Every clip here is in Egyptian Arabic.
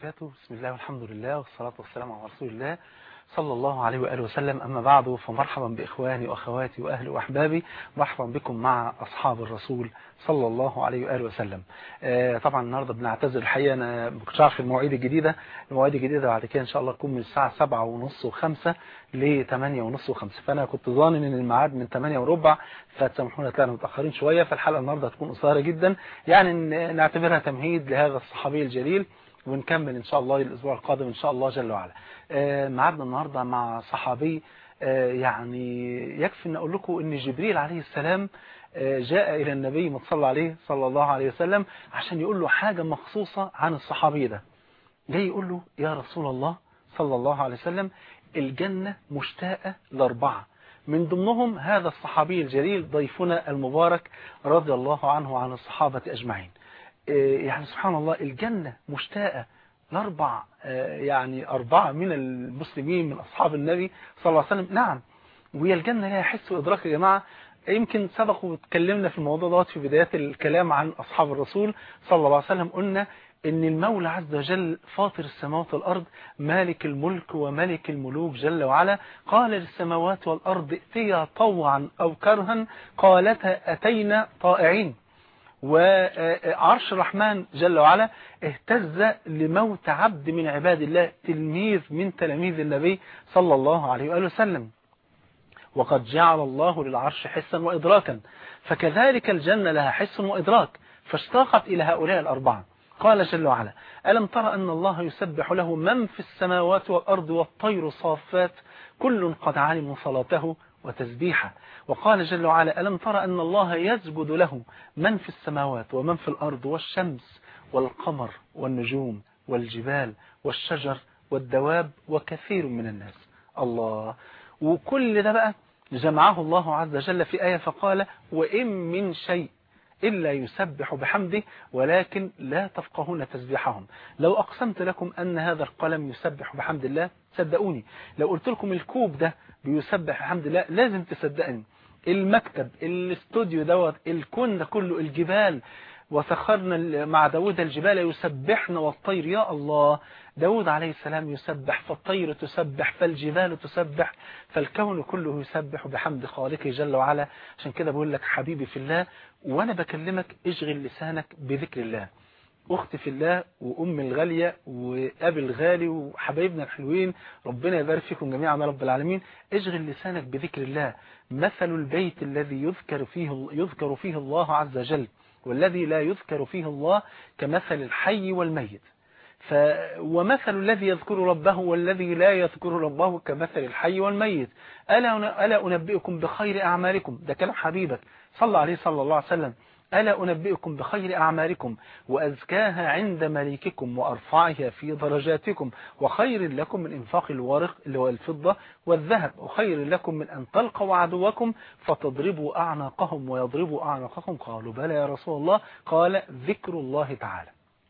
وبركاته بسم الله والحمد لله والصلاة والسلام على رسول الله صلى الله عليه وآله وسلم أما بعد فمرحبا بإخواني وأخواتي وأهلي وأحبابي مرحبا بكم مع أصحاب الرسول صلى الله عليه وآله وسلم آه طبعا النهاردة بنعتذر الحقيقة أنا ما كنتش عارف المواعيد الجديدة المواعيد الجديدة بعد كده إن شاء الله تكون من الساعة سبعة ونص وخمسة ل 8 ونص وخمسة فأنا كنت ظانن إن الميعاد من 8 وربع فتسامحونا طلعنا متأخرين شوية فالحلقة النهاردة هتكون قصيرة جدا يعني نعتبرها تمهيد لهذا الصحابي الجليل ونكمل إن شاء الله الأسبوع القادم إن شاء الله جل وعلا آه معادنا النهاردة مع صحابي آه يعني يكفي أن أقول لكم أن جبريل عليه السلام آه جاء إلى النبي متصلى عليه صلى الله عليه وسلم عشان يقول له حاجة مخصوصة عن الصحابي ده جاي يقول له يا رسول الله صلى الله عليه وسلم الجنة مشتاقة لأربعة من ضمنهم هذا الصحابي الجليل ضيفنا المبارك رضي الله عنه وعن الصحابة أجمعين يعني سبحان الله الجنة مشتاقة لأربع يعني أربعة من المسلمين من أصحاب النبي صلى الله عليه وسلم نعم وهي الجنة لها حس وإدراك يا جماعة يمكن سبق وتكلمنا في الموضوع دوت في بدايات الكلام عن أصحاب الرسول صلى الله عليه وسلم قلنا ان المولى عز وجل فاطر السماوات والأرض مالك الملك وملك الملوك جل وعلا قال للسماوات والأرض ائتيا طوعا أو كرها قالتا أتينا طائعين وعرش الرحمن جل وعلا اهتز لموت عبد من عباد الله تلميذ من تلاميذ النبي صلى الله عليه وآله وسلم وقد جعل الله للعرش حسا وإدراكا فكذلك الجنة لها حس وإدراك فاشتاقت إلى هؤلاء الأربعة قال جل وعلا ألم ترى أن الله يسبح له من في السماوات والأرض والطير صافات كل قد علموا صلاته وتسبيحه وقال جل وعلا ألم ترى أن الله يسجد له من في السماوات ومن في الأرض والشمس والقمر والنجوم والجبال والشجر والدواب وكثير من الناس الله وكل ده بقى جمعه الله عز وجل في آية فقال وإن من شيء إلا يسبح بحمده ولكن لا تفقهون تسبيحهم لو أقسمت لكم أن هذا القلم يسبح بحمد الله صدقوني لو قلت لكم الكوب ده بيسبح بحمد الله لازم تصدقني المكتب الاستوديو دوت الكون ده كله الجبال وسخرنا مع داود الجبال يسبحنا والطير يا الله داود عليه السلام يسبح فالطير تسبح فالجبال تسبح فالكون كله يسبح بحمد خالقه جل وعلا عشان كده بقول لك حبيبي في الله وانا بكلمك اشغل لسانك بذكر الله اختي في الله وام الغالية وابي الغالي وحبايبنا الحلوين ربنا يبارك فيكم جميعا يا رب العالمين اشغل لسانك بذكر الله مثل البيت الذي يذكر فيه يذكر فيه الله عز وجل والذي لا يذكر فيه الله كمثل الحي والميت ف ومثل الذي يذكر ربه والذي لا يذكر ربه كمثل الحي والميت ألا, ألا أنبئكم بخير أعمالكم ده كلام حبيبك صلى عليه صلى الله عليه وسلم ألا أنبئكم بخير أعمالكم وأزكاها عند مليككم وأرفعها في درجاتكم وخير لكم من إنفاق الورق اللي هو الفضة والذهب وخير لكم من أن تلقوا عدوكم فتضربوا أعناقهم ويضربوا أعناقكم قالوا بلى يا رسول الله قال ذكر الله تعالى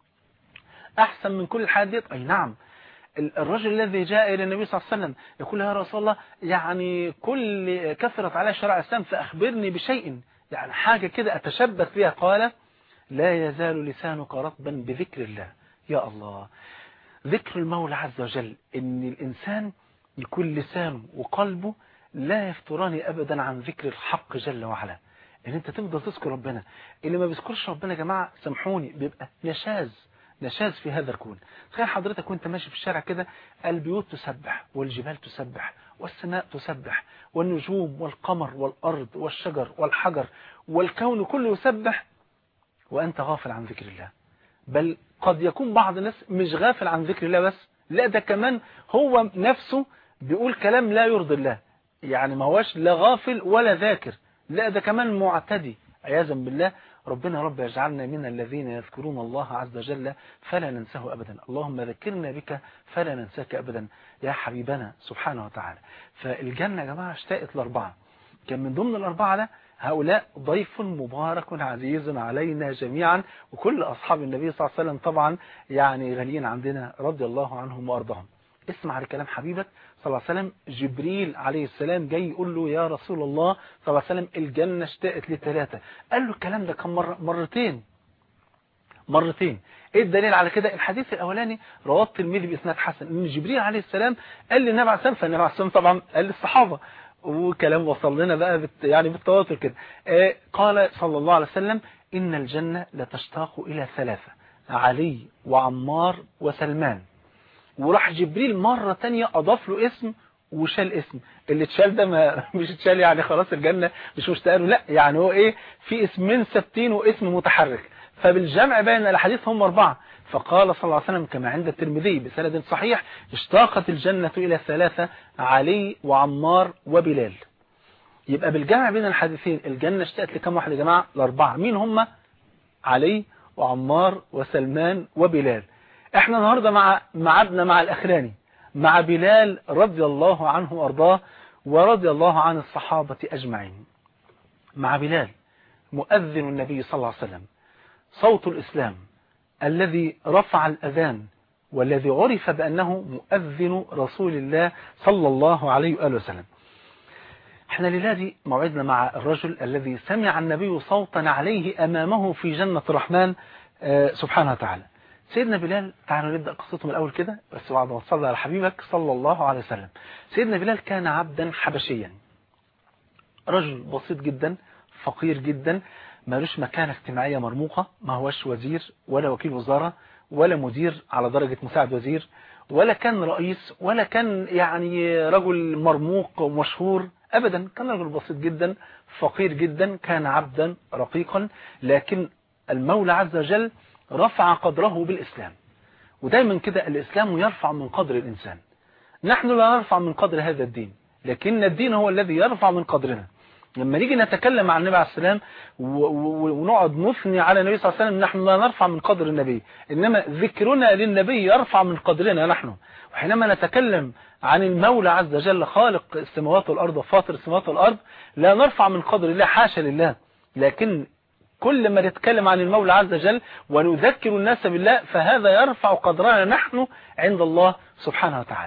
أحسن من كل الحاجات أي نعم الرجل الذي جاء إلى النبي صلى الله عليه وسلم يقول يا رسول الله يعني كل كثرت على شرع الإسلام فأخبرني بشيء يعني حاجة كده أتشبث بها قال لا يزال لسانك رطبا بذكر الله يا الله ذكر المولى عز وجل إن الإنسان يكون لسانه وقلبه لا يفتران أبدا عن ذكر الحق جل وعلا إن أنت تفضل تذكر ربنا اللي ما بيذكرش ربنا يا جماعة سامحوني بيبقى نشاز نشاز في هذا الكون تخيل حضرتك وانت ماشي في الشارع كده البيوت تسبح والجبال تسبح والسماء تسبح والنجوم والقمر والأرض والشجر والحجر والكون كله يسبح وأنت غافل عن ذكر الله بل قد يكون بعض الناس مش غافل عن ذكر الله بس لا ده كمان هو نفسه بيقول كلام لا يرضي الله يعني ما هوش لا غافل ولا ذاكر لا ده كمان معتدي عياذا بالله ربنا رب يجعلنا من الذين يذكرون الله عز وجل فلا ننساه أبدا اللهم ذكرنا بك فلا ننساك أبدا يا حبيبنا سبحانه وتعالى فالجنة يا جماعة اشتاقت الأربعة كان من ضمن الأربعة ده هؤلاء ضيف مبارك عزيز علينا جميعا وكل أصحاب النبي صلى الله عليه وسلم طبعا يعني غاليين عندنا رضي الله عنهم وأرضاهم اسمع لكلام حبيبك صلى الله عليه وسلم جبريل عليه السلام جاي يقول له يا رسول الله صلى الله عليه وسلم الجنة اشتاقت لثلاثة قال له الكلام ده كم مرة مرتين مرتين ايه الدليل على كده الحديث الاولاني رواه الترمذي باسناد حسن ان جبريل عليه السلام قال للنبي عليه السلام فالنبي عليه السلام طبعا قال للصحابه وكلام وصل لنا بقى بت يعني بالتواتر كده آه قال صلى الله عليه وسلم ان الجنه لتشتاق الى ثلاثه علي وعمار وسلمان وراح جبريل مرة تانية أضاف له اسم وشال اسم اللي اتشال ده ما مش اتشال يعني خلاص الجنة مش مشتاق له لا يعني هو ايه في اسمين ثابتين واسم متحرك فبالجمع بين الحديث هم أربعة فقال صلى الله عليه وسلم كما عند الترمذي بسند صحيح اشتاقت الجنة إلى ثلاثة علي وعمار وبلال يبقى بالجمع بين الحديثين الجنة اشتاقت لكم واحد يا جماعة الأربعة مين هم علي وعمار وسلمان وبلال احنا النهاردة مع معدنا مع الأخراني مع بلال رضي الله عنه وارضاه ورضي الله عن الصحابة أجمعين مع بلال مؤذن النبي صلى الله عليه وسلم صوت الإسلام الذي رفع الأذان والذي عرف بأنه مؤذن رسول الله صلى الله عليه وآله وسلم احنا ليلادي موعدنا مع الرجل الذي سمع النبي صوتا عليه أمامه في جنة الرحمن سبحانه وتعالى سيدنا بلال تعالوا نبدأ قصته من الأول كده بس بعد ما تصلي على حبيبك صلى الله عليه وسلم سيدنا بلال كان عبدا حبشيا رجل بسيط جدا فقير جدا مالوش مكانة اجتماعية مرموقة ما هوش وزير ولا وكيل وزارة ولا مدير على درجة مساعد وزير ولا كان رئيس ولا كان يعني رجل مرموق ومشهور أبدا كان رجل بسيط جدا فقير جدا كان عبدا رقيقا لكن المولى عز وجل رفع قدره بالإسلام ودايما كده الإسلام يرفع من قدر الإنسان نحن لا نرفع من قدر هذا الدين لكن الدين هو الذي يرفع من قدرنا لما نيجي نتكلم عن النبي عليه السلام ونقعد نثني على النبي صلى الله عليه وسلم نحن لا نرفع من قدر النبي إنما ذكرنا للنبي يرفع من قدرنا نحن وحينما نتكلم عن المولى عز وجل خالق السماوات والأرض وفاطر السماوات والأرض لا نرفع من قدر الله حاشا لله لكن كل ما نتكلم عن المولى عز وجل ونذكر الناس بالله فهذا يرفع قدرنا نحن عند الله سبحانه وتعالى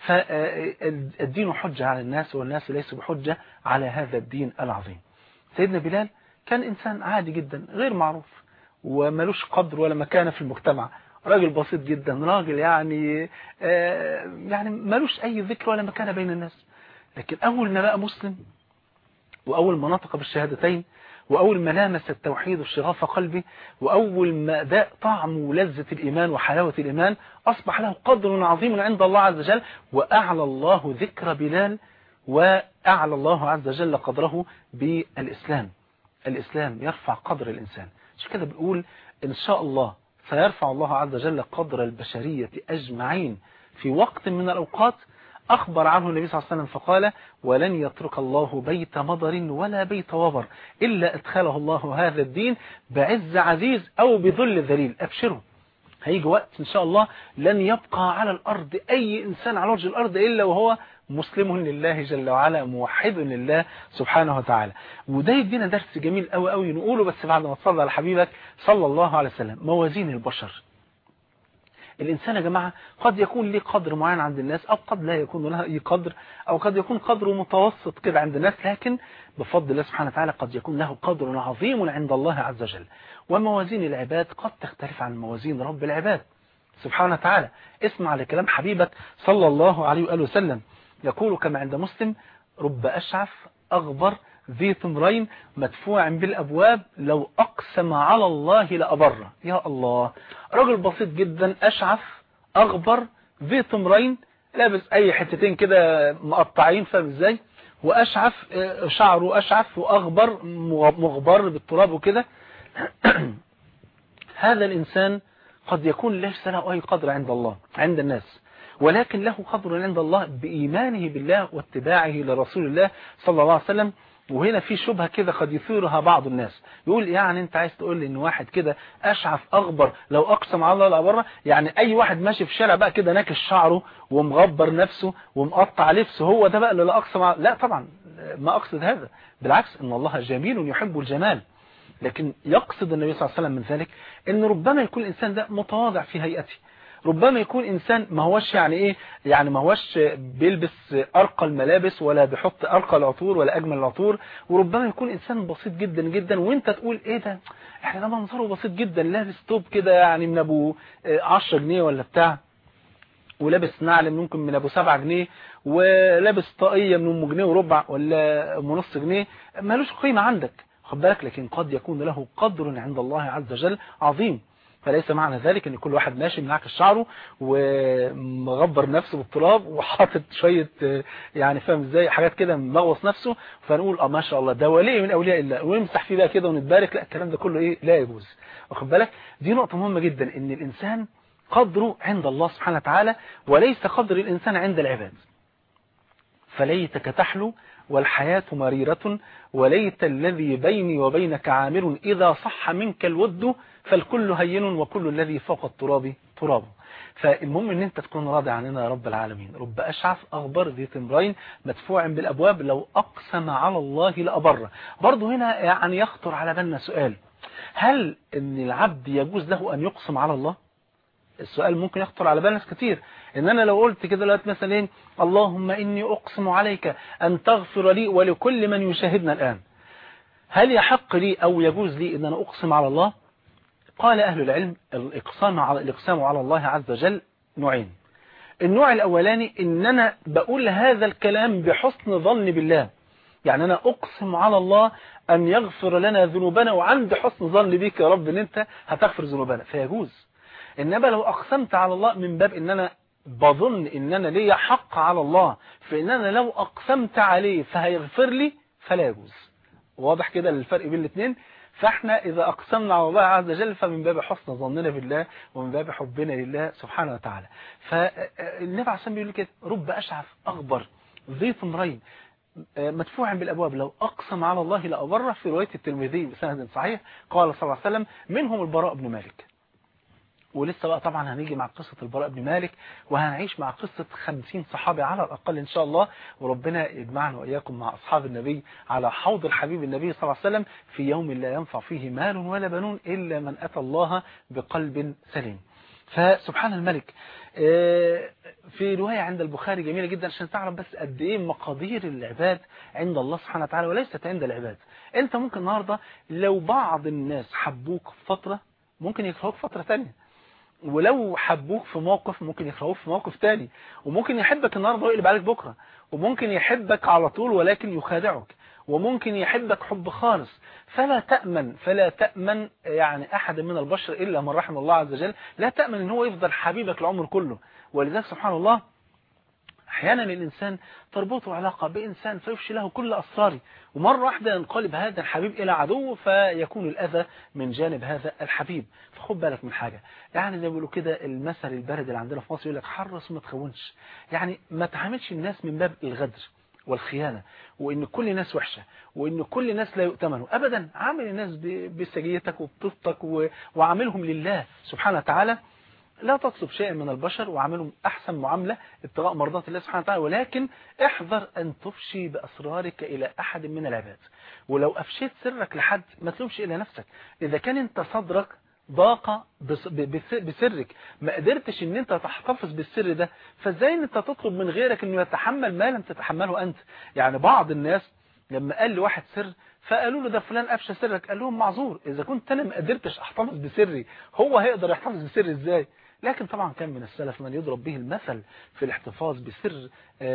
فالدين حجة على الناس والناس ليسوا بحجة على هذا الدين العظيم سيدنا بلال كان إنسان عادي جدا غير معروف وملوش قدر ولا مكانة في المجتمع راجل بسيط جدا راجل يعني يعني ملوش أي ذكر ولا مكانة بين الناس لكن أول ما بقى مسلم وأول ما نطق بالشهادتين وأول ما لامس التوحيد وشغاف قلبه وأول ما داء طعم ولذة الإيمان وحلاوة الإيمان أصبح له قدر عظيم عند الله عز وجل وأعلى الله ذكر بلال وأعلى الله عز وجل قدره بالإسلام الإسلام يرفع قدر الإنسان مش كده بنقول إن شاء الله سيرفع الله عز وجل قدر البشرية أجمعين في وقت من الأوقات أخبر عنه النبي صلى الله عليه وسلم فقال ولن يترك الله بيت مضر ولا بيت وبر إلا أدخله الله هذا الدين بعز عزيز أو بذل ذليل أبشروا هيجي وقت إن شاء الله لن يبقى على الأرض أي إنسان على وجه الأرض إلا وهو مسلم لله جل وعلا موحد لله سبحانه وتعالى وده يدينا درس جميل قوي قوي نقوله بس بعد ما تصلي على حبيبك صلى الله عليه وسلم موازين البشر الإنسان يا جماعة قد يكون له قدر معين عند الناس أو قد لا يكون له أي قدر أو قد يكون قدره متوسط كده عند الناس لكن بفضل الله سبحانه وتعالى قد يكون له قدر عظيم عند الله عز وجل وموازين العباد قد تختلف عن موازين رب العباد سبحانه وتعالى اسمع لكلام حبيبك صلى الله عليه وآله وسلم يقول كما عند مسلم رب أشعف أغبر ذي ثمرين مدفوع بالأبواب لو أقسم على الله لأبره يا الله رجل بسيط جدا أشعف أغبر ذي ثمرين لابس أي حتتين كده مقطعين فاهم ازاي وأشعف شعره أشعف وأغبر مغبر بالتراب وكده هذا الإنسان قد يكون ليس له أي قدر عند الله عند الناس ولكن له قدر عند الله بإيمانه بالله واتباعه لرسول الله صلى الله عليه وسلم وهنا في شبهة كده قد يثيرها بعض الناس يقول يعني انت عايز تقول لي ان واحد كده اشعف اغبر لو اقسم على الله لأبره يعني اي واحد ماشي في الشارع بقى كده ناكش شعره ومغبر نفسه ومقطع لبسه هو ده بقى اللي لا اقسم على لا طبعا ما اقصد هذا بالعكس ان الله جميل يحب الجمال لكن يقصد النبي صلى الله عليه وسلم من ذلك ان ربما يكون الانسان ده متواضع في هيئته ربما يكون إنسان ما هوش يعني إيه يعني ما هوش بيلبس أرقى الملابس ولا بيحط أرقى العطور ولا أجمل العطور وربما يكون إنسان بسيط جدا جدا وانت تقول إيه ده احنا ده منظره بسيط جدا لابس توب كده يعني من أبو 10 جنيه ولا بتاع ولابس نعل ممكن من ابو 7 جنيه ولابس طاقيه من ام جنيه وربع ولا ام نص جنيه مالوش قيمه عندك خد بالك لكن قد يكون له قدر عند الله عز وجل عظيم فليس معنى ذلك ان كل واحد ماشي منعكس شعره ومغبر نفسه بالتراب وحاطط شويه يعني فاهم ازاي حاجات كده مغوص نفسه فنقول اه ما شاء الله ده ولي من اولياء الله ونمسح فيه بقى كده ونتبارك لا الكلام ده كله ايه لا يجوز واخد بالك دي نقطه مهمه جدا ان الانسان قدره عند الله سبحانه وتعالى وليس قدر الإنسان عند العباد فليتك تحلو والحياة مريرة وليت الذي بيني وبينك عامر إذا صح منك الود فالكل هين وكل الذي فوق التراب تراب فالمهم ان انت تكون راضي عننا يا رب العالمين رب اشعث اخبر ذي تمرين مدفوع بالابواب لو اقسم على الله لابره برضه هنا يعني يخطر على بالنا سؤال هل ان العبد يجوز له ان يقسم على الله السؤال ممكن يخطر على بال ناس كتير ان انا لو قلت كده دلوقتي مثلا ايه اللهم اني اقسم عليك ان تغفر لي ولكل من يشاهدنا الان هل يحق لي او يجوز لي ان انا اقسم على الله قال اهل العلم الاقسام على الاقسام على الله عز وجل نوعين النوع الاولاني ان انا بقول هذا الكلام بحسن ظن بالله يعني انا اقسم على الله ان يغفر لنا ذنوبنا وعند حسن ظن بك يا رب ان انت هتغفر ذنوبنا فيجوز إنما لو أقسمت على الله من باب إن أنا بظن إن أنا ليا حق على الله فإن أنا لو أقسمت عليه فهيغفر لي فلا يجوز واضح كده الفرق بين الاثنين فاحنا إذا أقسمنا على الله عز وجل فمن باب حسن ظننا بالله ومن باب حبنا لله سبحانه وتعالى فالنبي عليه الصلاة بيقول كده رب أشعث أغبر ذي ثمرين مدفوع بالأبواب لو أقسم على الله لأبره في رواية الترمذي بسند صحيح قال صلى الله عليه وسلم منهم البراء بن مالك ولسه بقى طبعا هنيجي مع قصة البراء بن مالك وهنعيش مع قصة خمسين صحابي على الأقل إن شاء الله وربنا يجمعنا وإياكم مع أصحاب النبي على حوض الحبيب النبي صلى الله عليه وسلم في يوم لا ينفع فيه مال ولا بنون إلا من أتى الله بقلب سليم فسبحان الملك في رواية عند البخاري جميلة جدا عشان تعرف بس قد ايه مقادير العباد عند الله سبحانه وتعالى وليست عند العباد انت ممكن النهاردة لو بعض الناس حبوك في فترة ممكن يكرهوك فترة تانية ولو حبوك في موقف ممكن يكرهوك في موقف تاني وممكن يحبك النهارده ويقلب عليك بكره وممكن يحبك على طول ولكن يخادعك وممكن يحبك حب خالص فلا تأمن فلا تأمن يعني أحد من البشر إلا من رحم الله عز وجل لا تأمن ان هو يفضل حبيبك العمر كله ولذلك سبحان الله احيانا الانسان تربطه علاقه بانسان فيفشي له كل اسراره ومره واحده ينقلب هذا الحبيب الى عدو فيكون الاذى من جانب هذا الحبيب فخد بالك من حاجه يعني زي ما بيقولوا كده المثل البارد اللي عندنا في مصر يقول لك حرص وما تخونش يعني ما تعاملش الناس من باب الغدر والخيانة وإن كل الناس وحشة وإن كل الناس لا يؤتمنوا أبدا عامل الناس بسجيتك وبطفتك وعاملهم لله سبحانه وتعالى لا تطلب شيئا من البشر وعاملهم أحسن معاملة ابتغاء مرضات الله سبحانه وتعالى ولكن احذر أن تفشي بأسرارك إلى أحد من العباد ولو أفشيت سرك لحد ما تلومش إلى نفسك إذا كان أنت صدرك ضاق بسرك ما قدرتش ان انت تحتفظ بالسر ده فازاي ان انت تطلب من غيرك انه يتحمل ما لم تتحمله انت يعني بعض الناس لما قال لواحد سر فقالوا له ده فلان افشى سرك قال لهم معذور اذا كنت انا ما قدرتش احتفظ بسري هو هيقدر يحتفظ بسري ازاي لكن طبعا كان من السلف من يضرب به المثل في الاحتفاظ بسر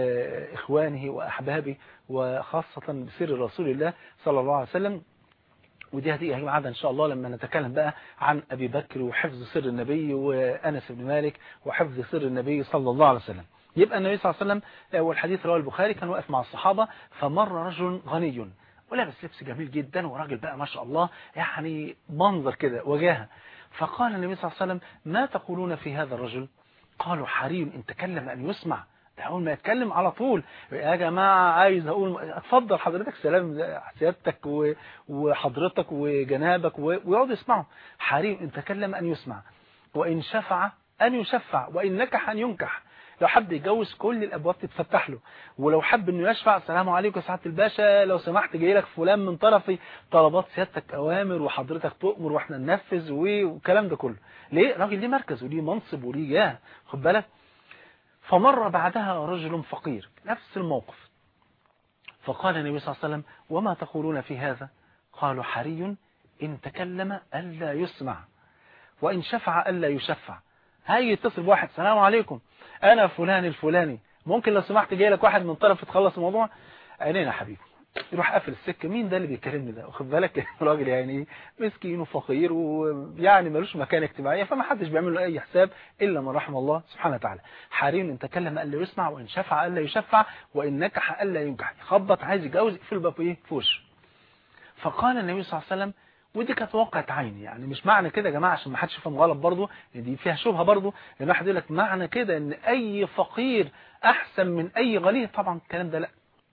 إخوانه وأحبابه وخاصة بسر رسول الله صلى الله عليه وسلم ودي هتيجي معانا إن شاء الله لما نتكلم بقى عن أبي بكر وحفظ سر النبي وأنس بن مالك وحفظ سر النبي صلى الله عليه وسلم يبقى النبي صلى الله عليه وسلم والحديث رواه البخاري كان واقف مع الصحابة فمر رجل غني ولابس لبس جميل جدا وراجل بقى ما شاء الله يعني منظر كده وجاهه فقال النبي صلى الله عليه وسلم ما تقولون في هذا الرجل قالوا حري ان تكلم أن يسمع ده أول ما يتكلم على طول يا جماعة عايز أقول اتفضل حضرتك سلام سيادتك وحضرتك وجنابك ويقعد يسمعه حري ان تكلم أن يسمع وإن شفع أن يشفع وإن نكح أن ينكح لو حب يتجوز كل الابواب تتفتح له ولو حب انه يشفع السلام عليكم يا سعاده الباشا لو سمحت جاي لك فلان من طرفي طلبات سيادتك اوامر وحضرتك تؤمر واحنا ننفذ والكلام ده كله ليه راجل ليه مركز وليه منصب وليه جاه خد بالك فمر بعدها رجل فقير نفس الموقف فقال النبي صلى الله عليه وسلم وما تقولون في هذا قالوا حري إن تكلم ألا يسمع وإن شفع ألا يشفع هاي يتصل بواحد السلام عليكم أنا فلان الفلاني ممكن لو سمحت جاي لك واحد من طرف تخلص الموضوع عينينا حبيبي يروح قافل السكه مين ده اللي بيكلمني ده واخد بالك الراجل يعني مسكين وفقير ويعني ملوش مكان اجتماعيه فما حدش بيعمل له اي حساب الا من رحم الله سبحانه وتعالى حري ان تكلم الا يسمع وان شفع الا يشفع وان نكح الا ينكح يخبط عايز يتجوز يقفل الباب ايه في وشه فقال النبي صلى الله عليه وسلم ودي كانت واقعة عين يعني مش معنى كده يا جماعة عشان ما حدش يفهم غلط برضه دي فيها شبهة برضه ان واحد يقول لك معنى كده ان اي فقير احسن من اي غني طبعا الكلام ده لا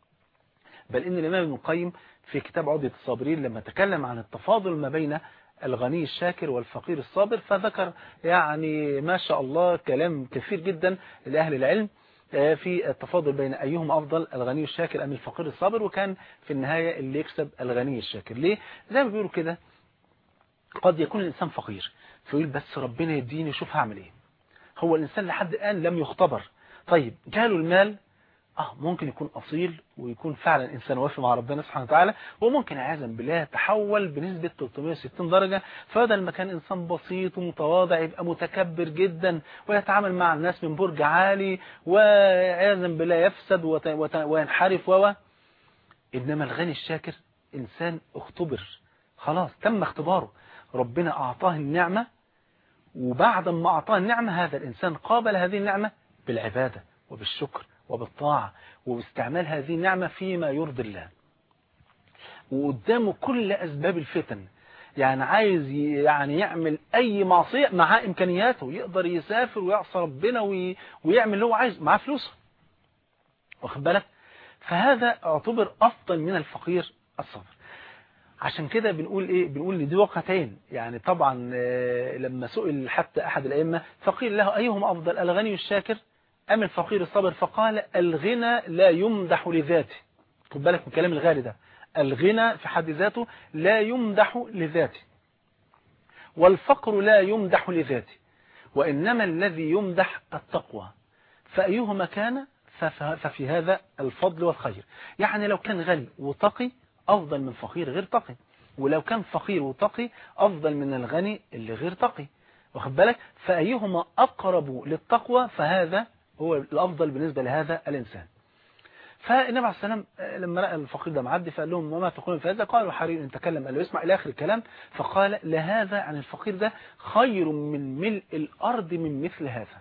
بل ان الامام ابن القيم في كتاب عودة الصابرين لما تكلم عن التفاضل ما بين الغني الشاكر والفقير الصابر فذكر يعني ما شاء الله كلام كثير جدا لأهل العلم في التفاضل بين أيهم أفضل الغني الشاكر أم الفقير الصابر وكان في النهاية اللي يكسب الغني الشاكر ليه؟ زي ما بيقولوا كده قد يكون الإنسان فقير فيقول بس ربنا يديني شوف هعمل إيه هو الإنسان لحد الآن لم يختبر طيب جاله المال اه ممكن يكون أصيل ويكون فعلا إنسان وافي مع ربنا سبحانه وتعالى وممكن عياذا بالله يتحول بنسبة 360 درجة فبدل ما كان إنسان بسيط ومتواضع يبقى متكبر جدا ويتعامل مع الناس من برج عالي وعياذا بالله يفسد وت... وت... وينحرف و إنما الغني الشاكر إنسان اختبر خلاص تم اختباره ربنا أعطاه النعمة وبعد ما أعطاه النعمة هذا الإنسان قابل هذه النعمة بالعبادة وبالشكر وبالطاعة وباستعمال هذه النعمة فيما يرضي الله وقدامه كل أسباب الفتن يعني عايز يعني يعمل أي معصية مع إمكانياته يقدر يسافر ويعصى ربنا وي... ويعمل اللي هو عايز معاه فلوسه واخد بالك فهذا اعتبر أفضل من الفقير الصبر عشان كده بنقول ايه بنقول ان دي واقعتين يعني طبعا لما سئل حتى احد الائمه فقيل له ايهم افضل الغني الشاكر ام الفقير الصابر فقال الغنى لا يمدح لذاته خد بالك من كلام الغالي ده الغنى في حد ذاته لا يمدح لذاته والفقر لا يمدح لذاته وإنما الذي يمدح التقوى فأيهما كان ففي هذا الفضل والخير يعني لو كان غني وتقي أفضل من فقير غير تقي ولو كان فقير وتقي أفضل من الغني اللي غير تقي واخد بالك فأيهما أقرب للتقوى فهذا هو الأفضل بالنسبة لهذا الإنسان فالنبي عليه السلام لما رأى الفقير ده معدي فقال لهم وما تقولون في هذا قالوا حرير ان تكلم قال له اسمع إلى آخر الكلام فقال لهذا عن الفقير ده خير من ملء الأرض من مثل هذا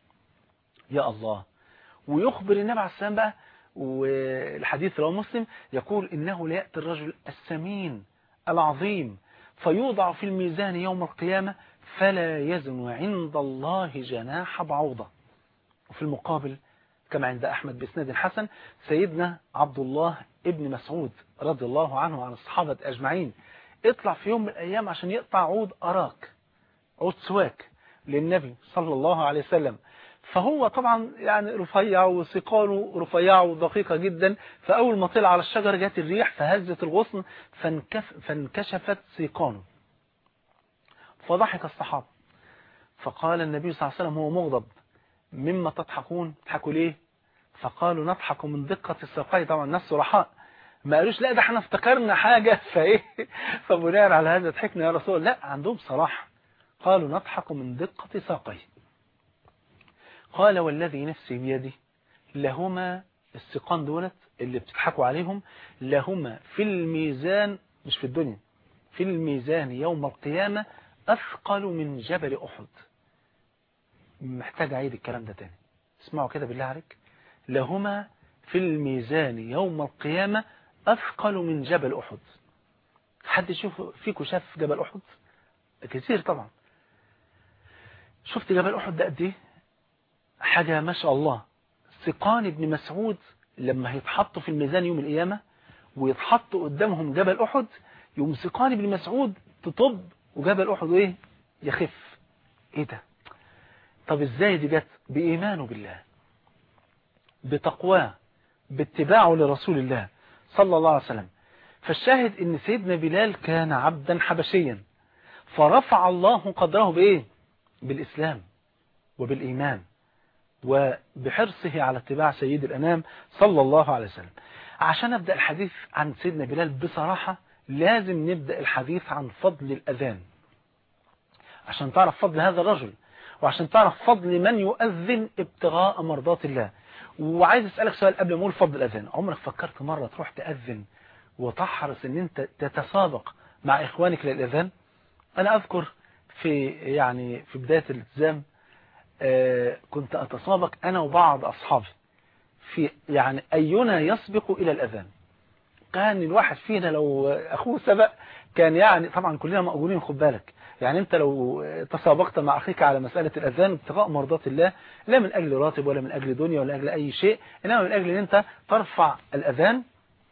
يا الله ويخبر النبي عليه السلام بقى والحديث رواه مسلم يقول إنه ليأتي الرجل السمين العظيم فيوضع في الميزان يوم القيامة فلا يزن عند الله جناح بعوضة وفي المقابل كما عند أحمد بإسناد حسن سيدنا عبد الله ابن مسعود رضي الله عنه وعن الصحابة أجمعين اطلع في يوم من الأيام عشان يقطع عود أراك عود سواك للنبي صلى الله عليه وسلم فهو طبعا يعني رفيع وسيقانه رفيعة ودقيقة جدا فأول ما طلع على الشجرة جات الريح فهزت الغصن فانكف فانكشفت سيقانه فضحك الصحابة فقال النبي صلى الله عليه وسلم هو مغضب مما تضحكون تضحكوا ليه فقالوا نضحك من دقة الساقين طبعا الناس صرحاء ما قالوش لا ده احنا افتكرنا حاجة فايه فبناء على هذا ضحكنا يا رسول لا عندهم صراحة قالوا نضحك من دقة ساقيه قال والذي نفسي بيدي لهما السقان دولت اللي بتضحكوا عليهم لهما في الميزان مش في الدنيا في الميزان يوم القيامة أثقل من جبل أحد محتاج أعيد الكلام ده تاني اسمعوا كده بالله عليك لهما في الميزان يوم القيامة أثقل من جبل أحد حد يشوف فيكم شاف جبل أحد كثير طبعا شفت جبل أحد ده قد ايه حاجة ما شاء الله سقان ابن مسعود لما هيتحطوا في الميزان يوم القيامة ويتحطوا قدامهم جبل أحد يوم سقان ابن مسعود تطب وجبل أحد ايه يخف ايه ده طب ازاي دي جت بإيمانه بالله بتقواه باتباعه لرسول الله صلى الله عليه وسلم فالشاهد ان سيدنا بلال كان عبدا حبشيا فرفع الله قدره بايه بالاسلام وبالايمان وبحرصه على اتباع سيد الانام صلى الله عليه وسلم عشان ابدا الحديث عن سيدنا بلال بصراحة لازم نبدأ الحديث عن فضل الاذان عشان تعرف فضل هذا الرجل وعشان تعرف فضل من يؤذن ابتغاء مرضات الله وعايز اسألك سؤال قبل ما اقول فضل الاذان عمرك فكرت مرة تروح تأذن وتحرص ان انت تتسابق مع اخوانك للاذان انا اذكر في يعني في بداية الالتزام آه كنت اتسابق انا وبعض اصحابي في يعني اينا يسبق الى الاذان كان الواحد فينا لو اخوه سبق كان يعني طبعا كلنا مأجورين خد بالك يعني انت لو تسابقت مع اخيك على مسألة الاذان ابتغاء مرضات الله لا من اجل راتب ولا من اجل دنيا ولا اجل اي شيء انما من اجل ان انت ترفع الاذان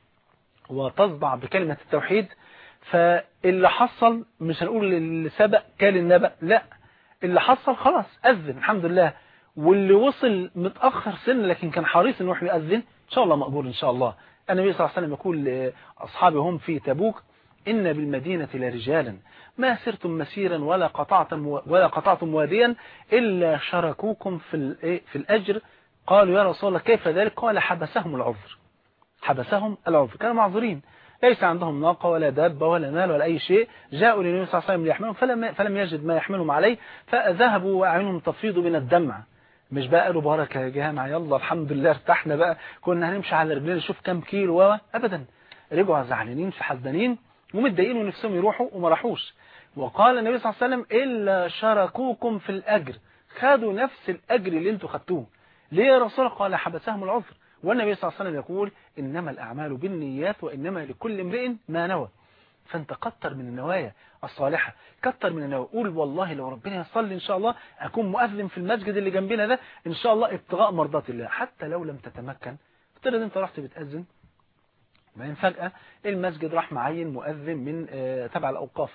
وتصدع بكلمة التوحيد فاللي حصل مش هنقول اللي سبق كان النبأ لا اللي حصل خلاص أذن الحمد لله واللي وصل متأخر سن لكن كان حريص انه يؤذن ان شاء الله مقبول ان شاء الله النبي صلى الله عليه وسلم يقول لأصحابه هم في تبوك إن بالمدينة لرجالا ما سرتم مسيرا ولا قطعتم ولا قطعتم واديا إلا شركوكم في في الأجر قالوا يا رسول الله كيف ذلك قال حبسهم العذر حبسهم العذر كانوا معذورين ليس عندهم ناقة ولا دابة ولا مال ولا أي شيء جاءوا للنبي صلى الله عليه وسلم ليحملهم فلم, فلم يجد ما يحملهم عليه فذهبوا وأعينهم تفيض من الدمع مش بقى قالوا بركة يا جماعة يلا الحمد لله ارتحنا بقى كنا هنمشي على رجلنا نشوف كام كيلو أبدا رجعوا زعلانين في حزنين ومتضايقين ونفسهم يروحوا وما راحوش وقال النبي صلى الله عليه وسلم إلا شاركوكم في الأجر خدوا نفس الأجر اللي انتوا خدتوه ليه يا رسول الله قال حبسهم العذر والنبي صلى الله عليه وسلم يقول إنما الأعمال بالنيات وإنما لكل امرئ ما نوى فانت كتر من النوايا الصالحة كتر من النوايا قول والله لو ربنا يصلي إن شاء الله أكون مؤذن في المسجد اللي جنبنا ده إن شاء الله ابتغاء مرضات الله حتى لو لم تتمكن افترض انت رحت بتأذن بعدين فجأة المسجد راح معين مؤذن من آه تبع الأوقاف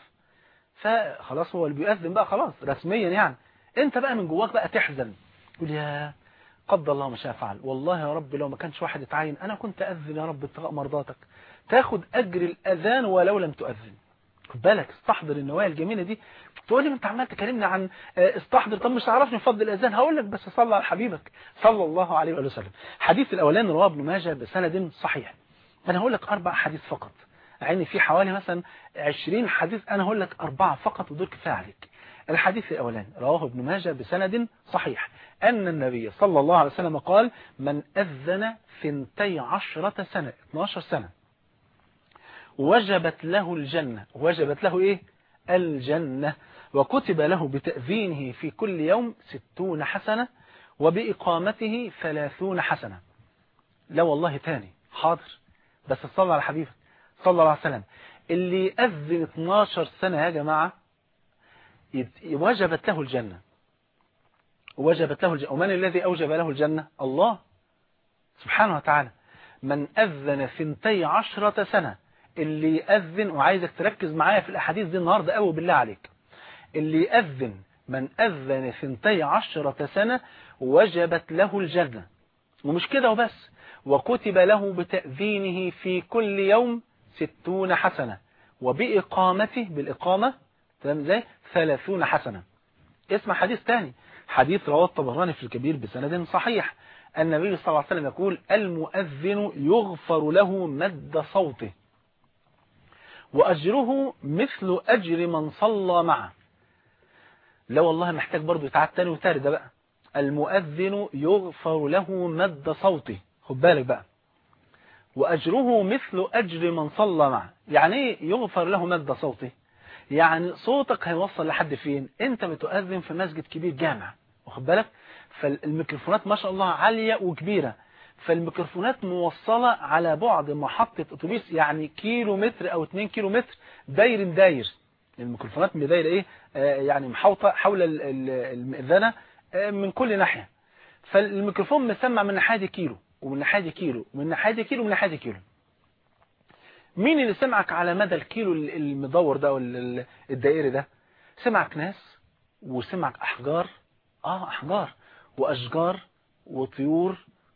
فخلاص هو اللي بيؤذن بقى خلاص رسميا يعني انت بقى من جواك بقى تحزن تقول يا قدر الله ما شاء فعل والله يا رب لو ما كانش واحد اتعين انا كنت اذن يا رب ابتغاء مرضاتك تاخد اجر الاذان ولو لم تؤذن خد بالك استحضر النوايا الجميله دي تقول لي انت عمال تكلمني عن استحضر طب مش تعرفني فضل الاذان هقول لك بس صلى على حبيبك صلى الله عليه وآله وسلم حديث الاولاني رواه ابن ماجه بسند صحيح انا هقول لك اربع حديث فقط يعني في حوالي مثلا 20 حديث انا هقول لك اربعه فقط ودول كفايه عليك الحديث الأولاني رواه ابن ماجه بسند صحيح أن النبي صلى الله عليه وسلم قال من أذن ثنتي عشرة سنة 12 سنة وجبت له الجنة وجبت له إيه الجنة وكتب له بتأذينه في كل يوم ستون حسنة وبإقامته ثلاثون حسنة لا والله تاني حاضر بس صلى على حبيبك صلى الله عليه وسلم اللي يأذن 12 سنة يا جماعة وجبت له الجنة وجبت له الجنة ومن الذي أوجب له الجنة الله سبحانه وتعالى من أذن ثنتي عشرة سنة اللي يأذن وعايزك تركز معايا في الأحاديث دي النهاردة قوي بالله عليك اللي يأذن من أذن ثنتي عشرة سنة وجبت له الجنة ومش كده وبس وكتب له بتأذينه في كل يوم ستون حسنة وبإقامته بالإقامة تمام ازاي ثلاثون حسنة اسمع حديث تاني حديث رواه الطبراني في الكبير بسند صحيح النبي صلى الله عليه وسلم يقول المؤذن يغفر له مد صوته وأجره مثل أجر من صلى معه لا والله محتاج برضو يتعاد تاني وتالي ده بقى المؤذن يغفر له مد صوته خد بالك بقى وأجره مثل أجر من صلى معه يعني ايه يغفر له مد صوته يعني صوتك هيوصل لحد فين انت بتؤذن في مسجد كبير جامع واخد بالك فالميكروفونات ما شاء الله عالية وكبيرة فالميكروفونات موصلة على بعد محطة اتوبيس يعني كيلو متر او 2 كيلو متر داير داير الميكروفونات دايره ايه آه يعني محوطة حول المئذنة آه من كل ناحية فالميكروفون مسمع من ناحية كيلو ومن ناحية كيلو ومن ناحية كيلو ومن ناحية كيلو مين اللي سمعك على مدى الكيلو المدور ده الدائري ده سمعك ناس وسمعك أحجار آه أحجار وأشجار وطيور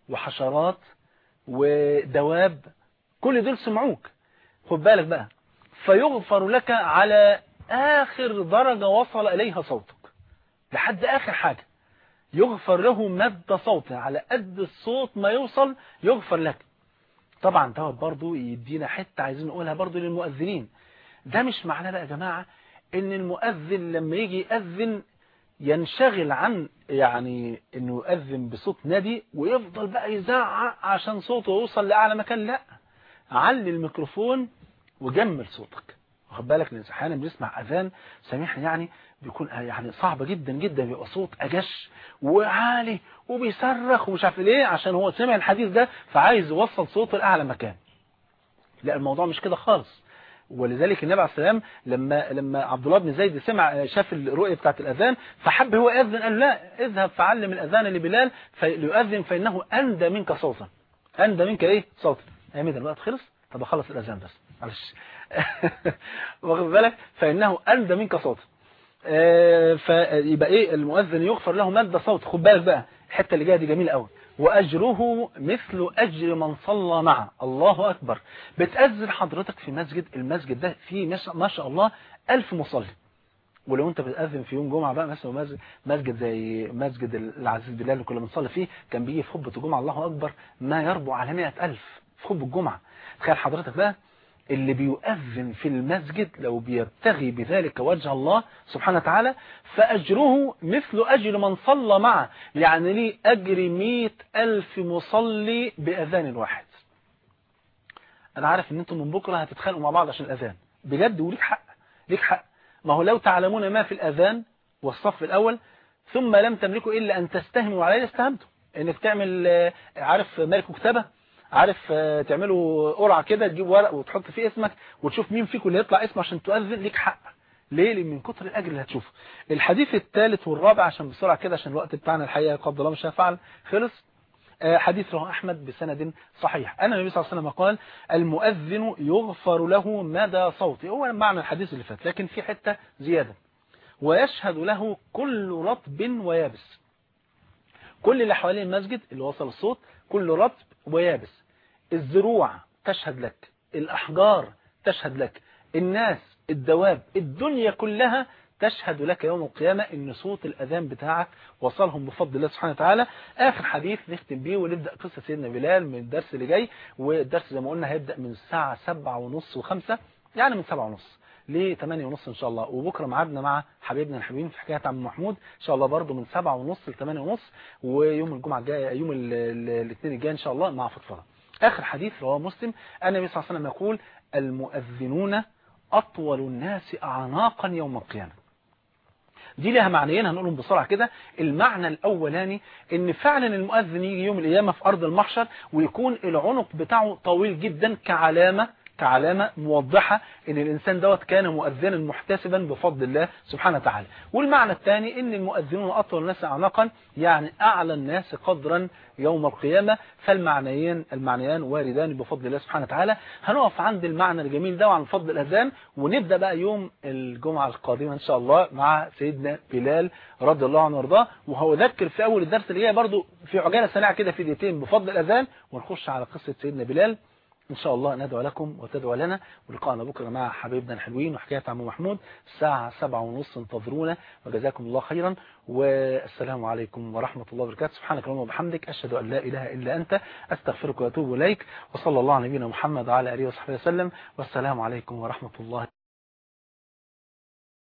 وحشرات ودواب كل دول سمعوك خد بالك بقى فيغفر لك على آخر درجة وصل إليها صوتك لحد آخر حاجة يغفر له مد صوته على قد الصوت ما يوصل يغفر لك طبعا دوت برضو يدينا حتة عايزين نقولها برضو للمؤذنين ده مش معناه بقى يا جماعة ان المؤذن لما يجي يأذن ينشغل عن يعني انه يؤذن بصوت نادي ويفضل بقى يزعق عشان صوته يوصل لأعلى مكان لا علي الميكروفون وجمل صوتك واخد بالك لان احيانا بنسمع اذان سامحني يعني بيكون يعني صعب جدا جدا بيبقى صوت اجش وعالي وبيصرخ ومش عارف ليه عشان هو سمع الحديث ده فعايز يوصل صوته لاعلى مكان لا الموضوع مش كده خالص ولذلك النبي عليه السلام لما لما عبد الله بن زيد سمع شاف الرؤيه بتاعه الاذان فحب هو ياذن قال لا اذهب فعلم الاذان لبلال فليؤذن فانه اندى منك صوتا اندى منك ايه صوتا يا ميدان الوقت خلص طب اخلص الاذان بس معلش واخد بالك فانه اندى منك صوتا فيبقى ايه المؤذن يغفر له مد صوت خد بالك بقى الحته اللي جايه دي جميله قوي واجره مثل اجر من صلى معه الله اكبر بتاذن حضرتك في مسجد المسجد ده فيه ما شاء الله ألف مصلي ولو انت بتأذن في يوم جمعة بقى مثلا مسجد, مسجد زي مسجد العزيز بلال اللي كنا بنصلي فيه كان بيجي في خطبة الجمعة الله أكبر ما يربو على مئة ألف في خطبة الجمعة تخيل حضرتك بقى اللي بيؤذن في المسجد لو بيبتغي بذلك وجه الله سبحانه وتعالى فأجره مثل أجر من صلى معه يعني ليه أجر مئة ألف مصلي بأذان واحد أنا عارف أن أنتم من بكرة هتتخانقوا مع بعض عشان الأذان بجد وليك حق ليك حق ما هو لو تعلمون ما في الأذان والصف الأول ثم لم تملكوا إلا أن تستهموا عليه استهمتوا انك تعمل عارف ملك مكتبة عارف تعملوا قرعة كده تجيب ورق وتحط فيه اسمك وتشوف مين فيكم اللي يطلع اسمه عشان تؤذن ليك حق ليه لان من كتر الاجر اللي هتشوفه الحديث الثالث والرابع عشان بسرعه كده عشان الوقت بتاعنا الحقيقه قد الله مش هفعل خلص حديث رواه احمد بسند صحيح انا النبي صلى الله عليه وسلم قال المؤذن يغفر له مدى صوته هو معنى الحديث اللي فات لكن في حته زياده ويشهد له كل رطب ويابس كل اللي حوالين المسجد اللي وصل الصوت كل رطب ويابس الزروع تشهد لك الأحجار تشهد لك الناس الدواب الدنيا كلها تشهد لك يوم القيامة ان صوت الأذان بتاعك وصلهم بفضل الله سبحانه وتعالى آخر حديث نختم بيه ونبدأ قصة سيدنا بلال من الدرس اللي جاي والدرس زي ما قلنا هيبدأ من الساعة سبعة ونص وخمسة يعني من سبعة ونص ل 8 ونص ان شاء الله وبكره ميعادنا مع حبيبنا الحبيبين في حكايه عم محمود ان شاء الله برضه من 7 ونص ل 8 ونص ويوم الجمعه الجايه يوم الاثنين الجاي ان شاء الله مع فضفضه اخر حديث رواه مسلم ان النبي صلى الله عليه وسلم يقول المؤذنون اطول الناس اعناقا يوم القيامه دي لها معنيين هنقولهم بسرعة كده المعنى الأولاني ان فعلا المؤذن يجي يوم القيامة في أرض المحشر ويكون العنق بتاعه طويل جدا كعلامة كعلامة موضحة ان الانسان دوت كان مؤذنا محتسبا بفضل الله سبحانه وتعالى والمعنى الثاني ان المؤذنون اطول الناس اعناقا يعني اعلى الناس قدرا يوم القيامة فالمعنيين المعنيان واردان بفضل الله سبحانه وتعالى هنقف عند المعنى الجميل ده وعن فضل الاذان ونبدأ بقى يوم الجمعة القادمة ان شاء الله مع سيدنا بلال رضي الله عنه وارضاه وهو ذكر في اول الدرس اللي جاي برضو في عجالة سريعة كده في دقيقتين بفضل الاذان ونخش على قصة سيدنا بلال إن شاء الله ندعو لكم وتدعو لنا ولقاءنا بكرة مع حبيبنا الحلوين وحكاية عم محمود الساعة سبعة ونص انتظرونا وجزاكم الله خيرا والسلام عليكم ورحمة الله وبركاته سبحانك اللهم وبحمدك أشهد أن لا إله إلا أنت أستغفرك وأتوب إليك وصلى الله على نبينا محمد وعلى آله وصحبه وسلم والسلام عليكم ورحمة الله